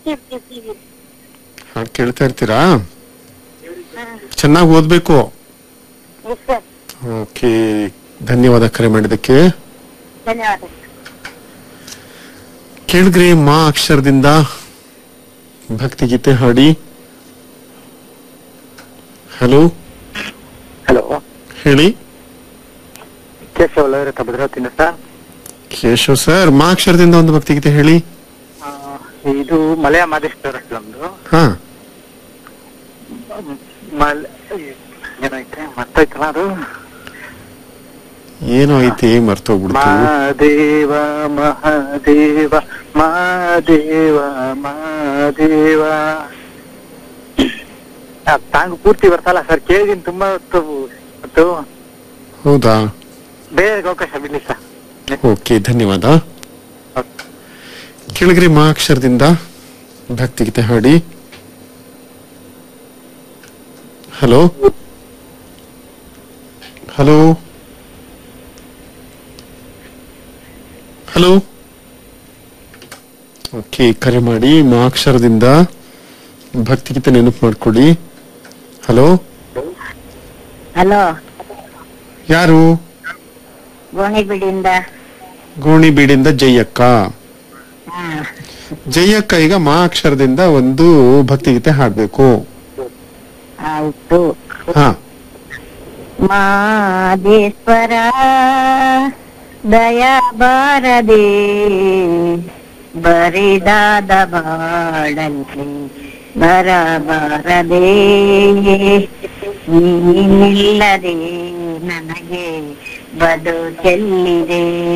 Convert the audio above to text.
ಇರ್ತೀವಿ ಟಿವಿ ಹಾಡು ಕೇಳ್ತಾ ಇರ್ತೀರಾ ಚೆನ್ನಾಗಿ ಓದ್ಬೇಕು ಎಸ್ ಸರ್ ಓಕೆ ಧನ್ಯವಾದ ಕರೆ ಮಾಡಿದ್ದಕ್ಕೆ ಧನ್ಯವಾದ ಕೇಳಿದ್ರಿ ಮಾ ಅಕ್ಷರದಿಂದ ಭಕ್ತಿಗೀತೆ ಹಾಡಿ ಹಲೋ ಹಲೋ ಹೇಳಿ ಕೇಶವ ಲಹರಿ ಭದ್ರಾವತಿನ ಸರ್ ಕೇಶವ್ ಸರ್ ಮಾ ಅಕ್ಷರದಿಂದ ಒಂದು ಭಕ್ತಿಗೀತೆ ಹೇಳಿ ಆ, ಇದು ಮಲಯ ಮಾದೇಶ್ವರ ನಮ್ದು ಹಾ ಮಲ್ ಏನೈತೆ ಮರ್ತೈತಲ್ಲ ಅದು ಏನೋ ಐತಿ ಮರ್ತೋಗ್ಬಿಡ್ತು ಮಹಾದೇವ ಮಹಾದೇವ ಮಹಾದೇವ ಮಹಾದೇವ ಆ ಸಾಂಗ್ ಪೂರ್ತಿ ಬರ್ತಲ್ಲ ಸರ್ ಕೇಳಿದೀನಿ ತುಂಬಾ ಹೊತ್ತು ಹೊತ್ತು ಹೌದಾ ಬೇರೆ ಅವಕಾಶ ಬಿಡ್ಲಿ ಸರ್ ಓಕೆ ಧನ್ಯವಾದ ಕೇಳಿದ್ರಿ ಮಾ ಅಕ್ಷರದಿಂದ ಭಕ್ತಿಗೀತೆ ಹಾಡಿ ಹಲೋ ಹಲೋ ಹಲೋ ಓಕೆ ಕರೆ ಮಾಡಿ ಮಾ ಅಕ್ಷರದಿಂದ ಭಕ್ತಿಗೀತೆ ನೆನಪು ಮಾಡ್ಕೊಳ್ಳಿ ಹಲೋ ಹಲೋ ಯಾರು ಗೋಣಿಬೀಡಿಂದ ಗೋಣಿಬೀಡಿಂದ ಜಯಕ್ಕ ಹಾ ಜಯಕ್ಕ ಈಗ ಮಾ ಅಕ್ಷರದಿಂದ ಒಂದು ಭಕ್ತಿಗೀತೆ ಹಾಡ್ಬೇಕು ಆಯ್ತು ಹಾ ಮಾದೇಶ್ವರ ದಯ ಬಾರದೆ ಬರಿದಾದ ಬಾಳಲ್ಲಿ ಬರಬಾರದೆ ನೀನಿಲ್ಲದೆ ನನಗೆ ಬದುಕೆಲ್ಲಿದೆ